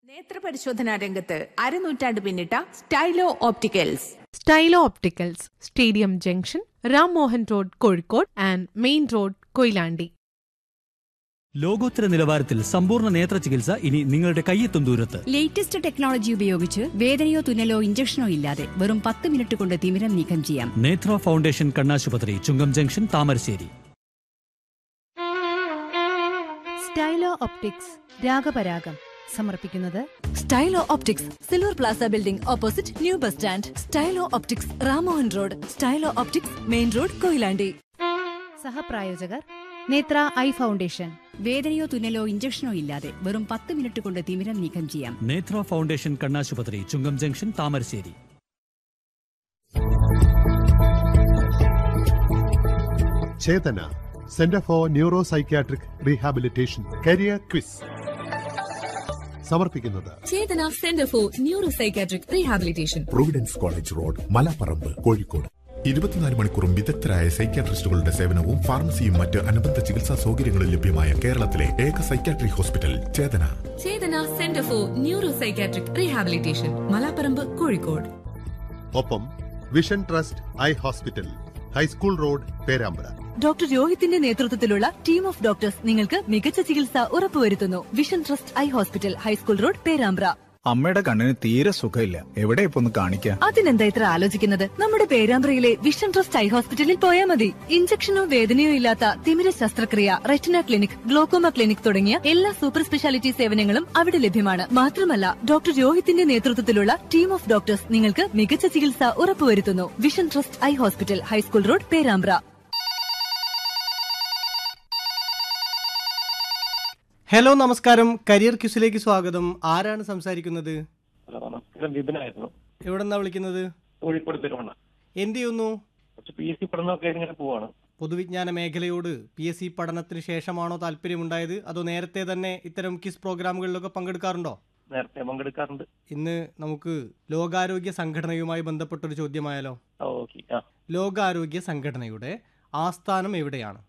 നേത്രപരിശോധനാ രംഗത്ത് അരനൂറ്റാണ്ട് പിന്നിട്ട Stylo opticals Stylo opticals stadium junction Ram Mohan road Kozhikode and main road Koyilandy ലോകോത്തര നിലവാരത്തിൽ സമ്പൂർണ്ണ നേത്ര ചികിത്സ ഇനി നിങ്ങളുടെ കയ്യെത്തും ദൂരത്ത് ലേറ്റസ്റ്റ് ടെക്നോളജി ഉപയോഗിച്ച് വേദനയോ തുന്നലോ ഇഞ്ചക്ഷനോ ഇല്ലാതെ വെറും പത്ത് മിനിറ്റ് കൊണ്ട് തിമിരം നീക്കം ചെയ്യാം നേത്ര ഫൗണ്ടേഷൻ കണ്ണാശുപത്രി Chungam junction Thamarassery Stylo optics രാഗപരാഗം സമർപ്പിക്കുന്നത് Stylo optics silver plaza building opposite new bus stand Stylo optics Ramohan road Stylo optics main road Koyilandy സഹപ്രായോജകർ നേത്ര ഐ ഫൗണ്ടേഷൻ വേദനയോ തുന്നലോ ഇഞ്ചക്ഷനോ ഇല്ലാതെ വെറും പത്ത് മിനിറ്റ് കൊണ്ട് തിമിരം നീക്കം ചെയ്യാം നേത്ര ഫൗണ്ടേഷൻ കണ്ണാശുപത്രി Chungam junction Thamarassery Chethana centre for neuro psychiatric rehabilitation career quiz സമർപ്പിക്കുന്നത് Chethana centre for neuro psychiatric rehabilitation Providence college road Malaparamba Kozhikode ഇരുപത്തിനാല് മണിക്കൂറും വിദഗ്ധരായ സൈക്യാട്രിസ്റ്റുകളുടെ സേവനവും ഫാർമസിയും മറ്റ് അനുബന്ധ ചികിത്സാ സൗകര്യങ്ങളും ലഭ്യമായ കേരളത്തിലെ ഏക psychiatric hospital Chethana Chethana centre for neuro psychiatric rehabilitation Malaparamba Kozhikode ഒപ്പം vision trust eye hospital high school road Perambra doctor രോഹിത്തിന്റെ നേതൃത്വത്തിലുള്ള ടീം ഓഫ് ഡോക്ടേഴ്സ് നിങ്ങൾക്ക് മികച്ച ചികിത്സ ഉറപ്പുവരുത്തുന്നു vision trust eye hospital high school road Perambra അമ്മയുടെ കണ്ണിന് തീരെ സുഖമില്ല എവിടെ ഇപ്പൊ ഒന്ന് കാണിക്കാം അതിനെന്താ ഇത്ര ആലോചിക്കുന്നത് നമ്മുടെ പേരാമ്പ്രയിലെ വിഷൻ ട്രസ്റ്റ് ഐ ഹോസ്പിറ്റലിൽ പോയാൽ മതി ഇഞ്ചക്ഷനോ വേദനയോ ഇല്ലാത്ത തിമിര ശസ്ത്രക്രിയ റെറ്റിന ക്ലിനിക് ഗ്ലോക്കോമ ക്ലിനിക് തുടങ്ങിയ എല്ലാ സൂപ്പർ സ്പെഷ്യാലിറ്റി സേവനങ്ങളും അവിടെ ലഭ്യമാണ് മാത്രമല്ല ഡോക്ടർ രോഹിത്തിന്റെ നേതൃത്വത്തിലുള്ള ടീം ഓഫ് ഡോക്ടേഴ്സ് നിങ്ങൾക്ക് മികച്ച ചികിത്സ ഉറപ്പുവരുത്തുന്നു vision trust eye hospital high school road Perambra hello നമസ്കാരം കരിയർ ക്യൂസിലേക്ക് സ്വാഗതം ആരാണ് സംസാരിക്കുന്നത് ഹലോ നമസ്കാരം വിപിനായിരുന്നു എവിടെ നിന്നാ വിളിക്കുന്നത് കോഴിക്കോട് പെരുമണ്ണ എന്ത് ചെയ്യുന്നു കുറച്ച് പി എസ് സി പഠനമൊക്കെ ഇങ്ങനെ പോവാണ് പൊതുവിജ്ഞാന മേഖലയോട് പി എസ് സി പഠനത്തിന് ശേഷമാണോ താല്പര്യമുണ്ടായത് അതോ നേരത്തെ തന്നെ ഇത്തരം കിസ് പ്രോഗ്രാമുകളിലൊക്കെ പങ്കെടുക്കാറുണ്ടോ നേരത്തെ പങ്കെടുക്കാറുണ്ട് ഇന്ന് നമുക്ക് ലോകാരോഗ്യ സംഘടനയുമായി ബന്ധപ്പെട്ടൊരു ചോദ്യമായാലോ ഓക്കെ ആ ലോകാരോഗ്യ സംഘടനയുടെ ആസ്ഥാനം എവിടെയാണ്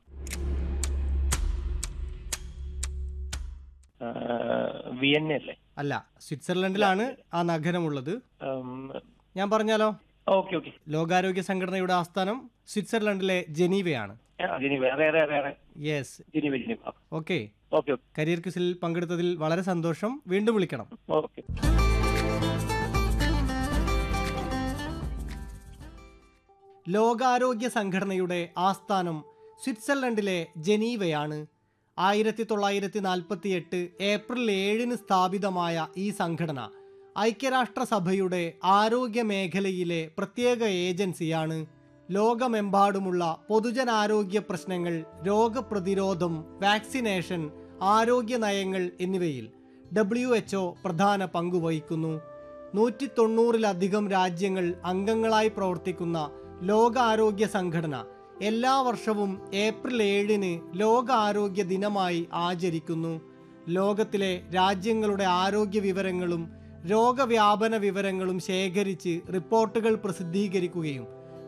വി എൻ എ അല്ലേ അല്ല സ്വിറ്റ്സർലൻഡിലാണ് ആ നഗരമുള്ളത് ഞാൻ പറഞ്ഞാലോ ഓക്കെ ഓക്കെ ലോകാരോഗ്യ സംഘടനയുടെ ആസ്ഥാനം സ്വിറ്റ്സർലൻഡിലെ ജനീവയാണ് ഇനി വേറെ വേറെ വേറെ yes Jiniva Jiniva okay okay okay career ക്വിസിൽ പങ്കെടുത്തതിൽ വളരെ സന്തോഷം വീണ്ടും വിളിക്കണം ഓക്കെ ലോകാരോഗ്യ സംഘടനയുടെ ആസ്ഥാനം സ്വിറ്റ്സർലൻഡിലെ ജനീവയാണ് ആയിരത്തി തൊള്ളായിരത്തി നാൽപ്പത്തി എട്ട് ഏപ്രിൽ ഏഴിന് സ്ഥാപിതമായ ഈ സംഘടന ഐക്യരാഷ്ട്രസഭയുടെ ആരോഗ്യ മേഖലയിലെ പ്രത്യേക ഏജൻസിയാണ് ലോകമെമ്പാടുമുള്ള പൊതുജനാരോഗ്യ പ്രശ്നങ്ങൾ രോഗപ്രതിരോധം വാക്സിനേഷൻ ആരോഗ്യ നയങ്ങൾ എന്നിവയിൽ ഡബ്ല്യു എച്ച്ഒ പ്രധാന പങ്കുവഹിക്കുന്നു നൂറ്റി തൊണ്ണൂറിലധികം രാജ്യങ്ങൾ അംഗങ്ങളായി പ്രവർത്തിക്കുന്ന ലോകാരോഗ്യ സംഘടന എല്ലാ വർഷവും ഏപ്രിൽ ഏഴിന് ലോകാരോഗ്യ ദിനമായി ആചരിക്കുന്നു ലോകത്തിലെ രാജ്യങ്ങളുടെ ആരോഗ്യ വിവരങ്ങളും രോഗവ്യാപന വിവരങ്ങളും ശേഖരിച്ച് റിപ്പോർട്ടുകൾ പ്രസിദ്ധീകരിക്കുകയും